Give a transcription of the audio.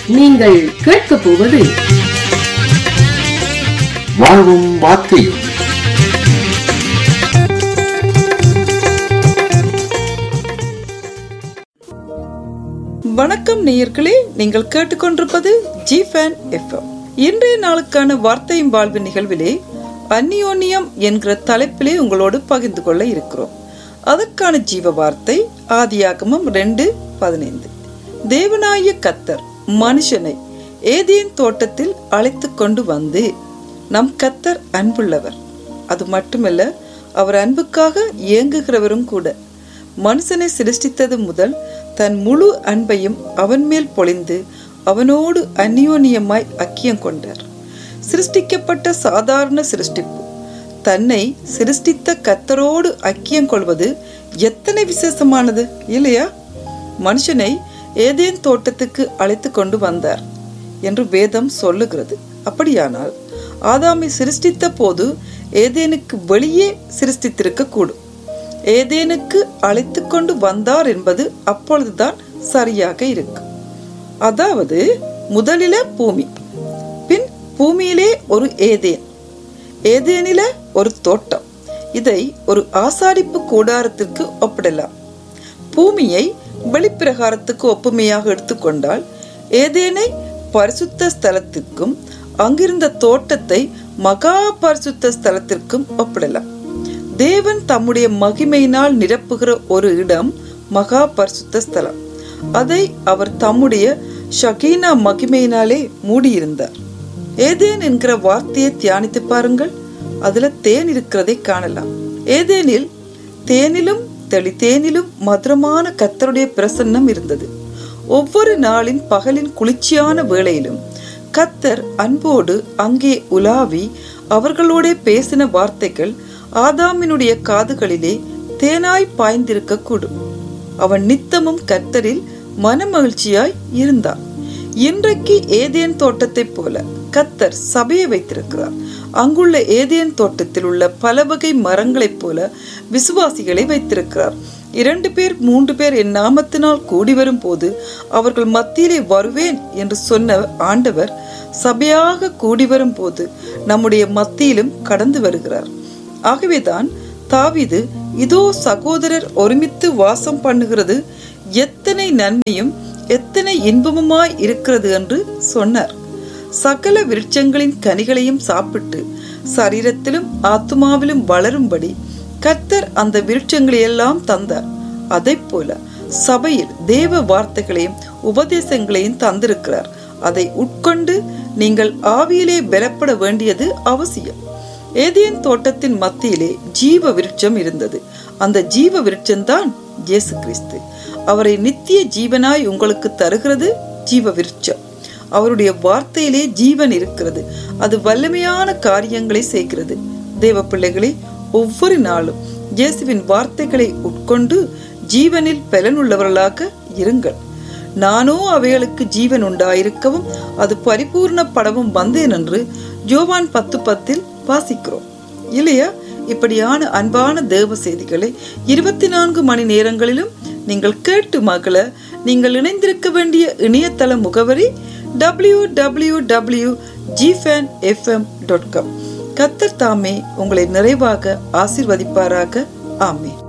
நீங்கள் கேட்கப் போவது வாழ்வும் வார்த்தையும் வணக்கம் நேயர்களே நீங்கள் கேட்டுக்கொண்டிருப்பது ஜி ஃபேன் எஃப்எம் இன்றைய நாளுக்கான வார்த்தையும் வாழ்வு நிகழ்விலே அந்நியோன்யம் என்கிற தலைப்பிலே உங்களோடு பகிர்ந்து கொள்ள இருக்கிறோம் அதற்கான ஜீவ வார்த்தை ஆதியாகமம் ரெண்டு பதினைந்து தேவனாய கத்தர் மனுஷனை ஏதேன் தோட்டத்தில் அழைத்து கொண்டு வந்து நம் கத்தர் அன்புள்ளவர் அது மட்டுமல்ல அவர் அன்புக்காக இயங்குகிறவரும் கூட மனுஷனை சிருஷ்டித்தது முதல் தன் முழு அன்பையும் அவன் மேல் பொழிந்து அவனோடு அந்யோன்யமாய் அக்கியம் கொண்டார் சிருஷ்டிக்கப்பட்ட சாதாரண சிருஷ்டிப்பு தன்னை சிருஷ்டித்த கத்தரோடு அக்கியம் கொள்வது எத்தனை விசேஷமானது இல்லையா மனுஷனை ஏதேன் தோட்டத்துக்கு அழைத்து கொண்டு வந்தார் என்று வேதம் சொல்லுகிறது அப்படியானால் ஆதாமை சிருஷ்டித்த போது ஏதேனுக்கு வெளியே சிருஷ்டித்திருக்க கூடும் ஏதேனுக்கு அழைத்து கொண்டு வந்தார் என்பது அப்பொழுதுதான் சரியாக இருக்கும் அதாவது முதலில பூமி பின் பூமியிலே ஒரு ஏதேன் ஏதேனில ஒரு தோட்டம் இதை ஒரு ஆசாரிப்பு கூடாரத்திற்கு ஒப்பிடலாம் பூமியை வெளிப்பிரகாரத்துக்கு ஒப்புமையாக எடுத்துக்கொண்டால் ஏதேனை பரிசுத்த ஸ்தலத்திற்கும் அங்கிருந்த தோட்டத்தை மகா பரிசுத்த ஸ்தலத்திற்கும் ஒப்பிடலாம் தேவன் தம்முடைய மகிமையினால் நிரப்புகிற ஒரு இடம் மகா பரிசுத்த ஸ்தலம் அதை அவர் தம்முடைய ஷகீனா மகிமையினாலே மூடியிருந்தார் ஏதேன் என்கிற வார்த்தையை தியானித்து பாருங்கள் அதுல தேன் இருக்கிறதை காணலாம் ஏதேனில் தேனிலும் தெளித்தேனிலும் மதுரமான கத்தருடைய பிரசன்னம் இருந்தது ஒவ்வொரு நாளின் பகலின் குளிர்ச்சியான வேளையிலும் கத்தர் அன்போடு அங்கே உலாவி அவர்களோட பேசின வார்த்தைகள் ஆதாமினுடைய காதுகளிலே தேனாய் பாய்ந்திருக்க கூடும் அவன் நித்தமும் கத்தரில் மனமகிழ்ச்சியாய் இருந்தான் இன்றைக்கு ஏதேன் தோட்டத்தைப் போல கத்தர் சபையை வைத்திருக்கிறார் அங்குள்ள ஏதேன் தோட்டத்தில் உள்ள பல வகை மரங்களைப் போல விசுவாசிகளை வைத்திருக்கிறார் இரண்டு பேர் மூன்று பேர் என் நாமத்தினால் கூடி வரும் போது அவர்கள் மத்தியிலே வருவேன் என்று சொன்ன ஆண்டவர் சபையாக கூடி வரும் போது நம்முடைய மத்தியிலும் கடந்து வருகிறார் ஆகவேதான் தாவிது இதோ சகோதரர் ஒருமித்து வாசம் பண்ணுகிறது எத்தனை நன்மையும் எத்தனை இன்பமுமாய் இருக்கிறது என்று சொன்னார் சகல விருட்சங்களின் கனிகளையும் சாப்பிட்டு சரீரத்திலும் ஆத்துமாவிலும் வளரும்படி கர்த்தர் அந்த விருட்சங்களை எல்லாம் தந்தார் அதை போல சபையில் தேவ வார்த்தைகளையும் உபதேசங்களையும் தந்திருக்கிறார் அதை உட்கொண்டு நீங்கள் ஆவியிலே பலப்பட வேண்டியது அவசியம் ஏதேன் தோட்டத்தின் மத்தியிலே ஜீவ விருட்சம் இருந்தது அந்த ஜீவ விருட்சம்தான் இயேசு கிறிஸ்து அவரை நித்திய ஜீவனாய் உங்களுக்கு தருகிறது ஜீவ விருட்சம் அவருடைய வார்த்தையிலே ஜீவன் இருக்கிறது அது வல்லமையான காரியங்களை செய்கிறது தேவ பிள்ளைகளே ஒவ்வொரு நாளும் இயேசுவின் வார்த்தைகளை உட்கொண்டு ஜீவனில் பலனுள்ளவர்களாக இருங்கள் நானோ அவைகளுக்கு ஜீவன் உண்டாயிருக்கவும் அது பரிபூர்ணப்படவும் வந்தேன் என்று ஜோவான் பத்து பத்தில் வாசிக்கிறோம் இல்லையா இப்படியான அன்பான தேவ செய்திகளை இருபத்தி நான்கு மணி நேரங்களிலும் நீங்கள் கேட்டு மகள நீங்கள் இணைந்திருக்க வேண்டிய இணையதள முகவரி டபிள்யூ டபிள்யூ டபிள்யூ ஜிஃபேன் எஃப்எம் டாட் காம் கத்தர் தாமே உங்களை நிறைவாக ஆசிர்வதிப்பாராக ஆமே